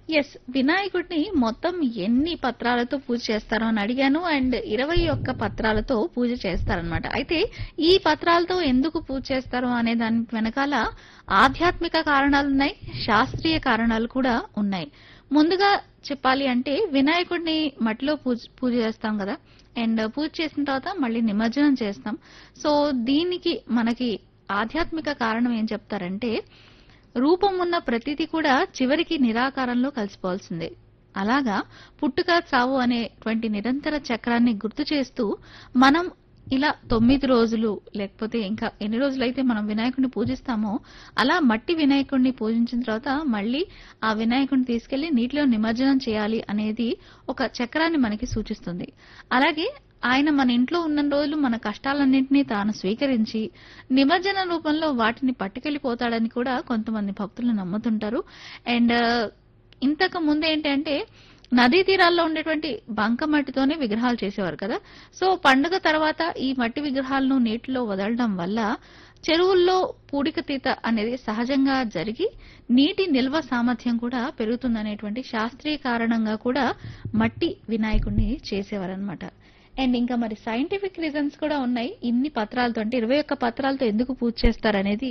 yes వినాయకుడిని మొత్తం ఎన్ని పత్రాలతో పూజ చేస్తారో అని అడిగాను అండ్ ఇరవై ఒక్క పత్రాలతో పూజ చేస్తారనమాట అయితే ఈ పత్రాలతో ఎందుకు పూజ చేస్తారు అనే దాని వెనకాల ఆధ్యాత్మిక కారణాలు ఉన్నాయి శాస్త్రీయ కారణాలు కూడా ఉన్నాయి ముందుగా చెప్పాలి అంటే వినాయకుడిని మట్టిలో పూజ పూజ చేస్తాం కదా అండ్ పూజ చేసిన తర్వాత మళ్ళీ నిమజ్జనం చేస్తాం సో దీనికి మనకి ఆధ్యాత్మిక కారణం ఏం చెప్తారంటే రూపం ఉన్న ప్రతిదీ కూడా చివరికి నిరాకారంలో కలిసిపోవాల్సిందే అలాగా పుట్టుక చావు అనేటువంటి నిరంతర చక్రాన్ని గుర్తు చేస్తూ మనం ఇలా తొమ్మిది రోజులు లేకపోతే ఇంకా ఎన్ని రోజులైతే మనం వినాయకుడిని పూజిస్తామో అలా మట్టి వినాయకుడిని పూజించిన తర్వాత మళ్ళీ ఆ వినాయకుడిని తీసుకెళ్లి నీటిలో నిమజ్జనం చేయాలి అనేది ఒక చక్రాన్ని మనకి సూచిస్తుంది అలాగే ఆయన మన ఇంట్లో ఉన్న రోజులు మన కష్టాలన్నింటినీ తాను స్వీకరించి నిమజ్జన రూపంలో వాటిని పట్టుకెళ్లిపోతాడని కూడా కొంతమంది భక్తులు నమ్ముతుంటారు అండ్ ఇంతకు ముందు ఏంటంటే నదీ తీరాల్లో ఉండేటువంటి బంక మట్టితోనే విగ్రహాలు చేసేవారు కదా సో పండుగ తర్వాత ఈ మట్టి విగ్రహాలను నీటిలో వదలడం వల్ల చెరువుల్లో పూడికతీత అనేది సహజంగా జరిగి నీటి నిల్వ సామర్థ్యం కూడా పెరుగుతుందనేటువంటి శాస్త్రీయ కారణంగా కూడా మట్టి వినాయకుడిని చేసేవారనమాట అండ్ ఇంకా మరి సైంటిఫిక్ రీజన్స్ కూడా ఉన్నాయి ఇన్ని పత్రాలతో అంటే ఇరవై ఒక్క పత్రాలతో ఎందుకు పూజ చేస్తారనేది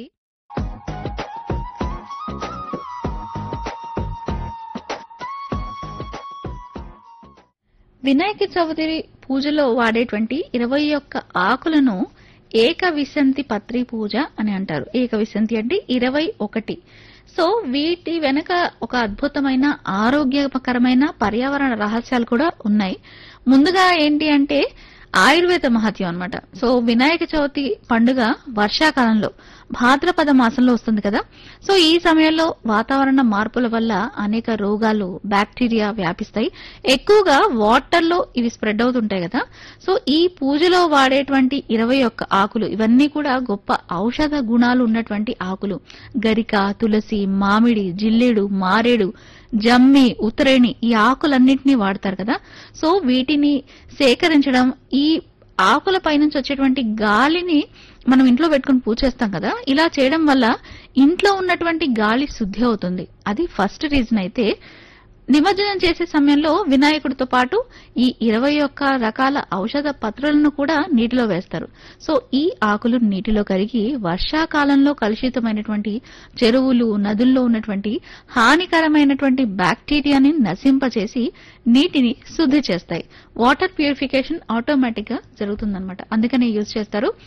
వినాయక చవితి పూజలో వాడేటువంటి ఇరవై ఒక్క ఆకులను ఏకవిశంతి పత్రి పూజ అని అంటారు ఏకవిశంతి అంటే ఇరవై ఒకటి సో వీటి వెనక ఒక అద్భుతమైన ఆరోగ్యకరమైన పర్యావరణ రహస్యాలు కూడా ఉన్నాయి ముందుగా ఏంటి అంటే ఆయుర్వేద మహత్యం అన్నమాట సో వినాయక చవితి పండుగ వర్షాకాలంలో భాద్రపద మాసంలో వస్తుంది కదా సో ఈ సమయంలో వాతావరణ మార్పుల వల్ల అనేక రోగాలు బ్యాక్టీరియా వ్యాపిస్తాయి ఎక్కువగా వాటర్ లో ఇవి స్ప్రెడ్ అవుతుంటాయి కదా సో ఈ పూజలో వాడేటువంటి ఇరవై ఒక్క ఆకులు ఇవన్నీ కూడా గొప్ప ఔషధ గుణాలు ఉన్నటువంటి ఆకులు గరిక తులసి మామిడి జిల్లేడు మారేడు జమ్మి ఉత్తరేణి ఈ ఆకులన్నింటినీ వాడతారు కదా సో వీటిని సేకరించడం ఈ ఆకుల పైనుంచి వచ్చేటువంటి గాలిని మనం ఇంట్లో పెట్టుకుని పూజ చేస్తాం కదా ఇలా చేయడం వల్ల ఇంట్లో ఉన్నటువంటి గాలి శుద్ధి అవుతుంది అది ఫస్ట్ రీజన్ అయితే నిమజ్జనం చేసే సమయంలో వినాయకుడితో పాటు ఈ ఇరవై ఒక్క రకాల ఔషధ పత్రులను కూడా నీటిలో వేస్తారు సో ఈ ఆకులు నీటిలో కరిగి వర్షాకాలంలో కలుషితమైనటువంటి చెరువులు నదుల్లో ఉన్నటువంటి హానికరమైనటువంటి బ్యాక్టీరియాని నశింపచేసి నీటిని శుద్ధి చేస్తాయి వాటర్ ప్యూరిఫికేషన్ ఆటోమేటిక్ గా జరుగుతుందన్నమాట అందుకనే యూజ్ చేస్తారు